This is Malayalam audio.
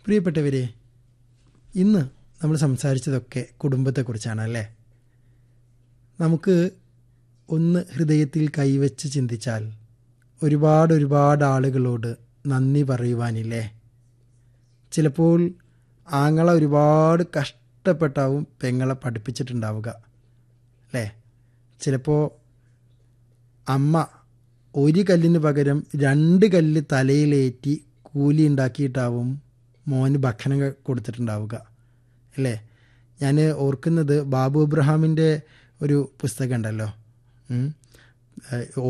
പ്രിയപ്പെട്ടവരെ ഇന്ന് നമ്മൾ സംസാരിച്ചതൊക്കെ കുടുംബത്തെക്കുറിച്ചാണ് അല്ലേ നമുക്ക് ഒന്ന് ഹൃദയത്തിൽ കൈവച്ച് ചിന്തിച്ചാൽ ഒരുപാട് ഒരുപാട് ആളുകളോട് നന്ദി പറയുവാനില്ലേ ചിലപ്പോൾ ആങ്ങള ഒരുപാട് കഷ്ടപ്പെട്ടാവും പെങ്ങളെ പഠിപ്പിച്ചിട്ടുണ്ടാവുക അല്ലേ ചിലപ്പോൾ അമ്മ ഒരു കല്ലിന് പകരം രണ്ട് കല്ല് തലയിലേറ്റി കൂലി ഉണ്ടാക്കിയിട്ടാവും മോന് ഭക്ഷണം ക- കൊടുത്തിട്ടുണ്ടാവുക അല്ലേ ഞാൻ ഓർക്കുന്നത് ബാബു ഇബ്രഹാമിൻ്റെ ഒരു പുസ്തകം ഉണ്ടല്ലോ ഉം. ഏഹ്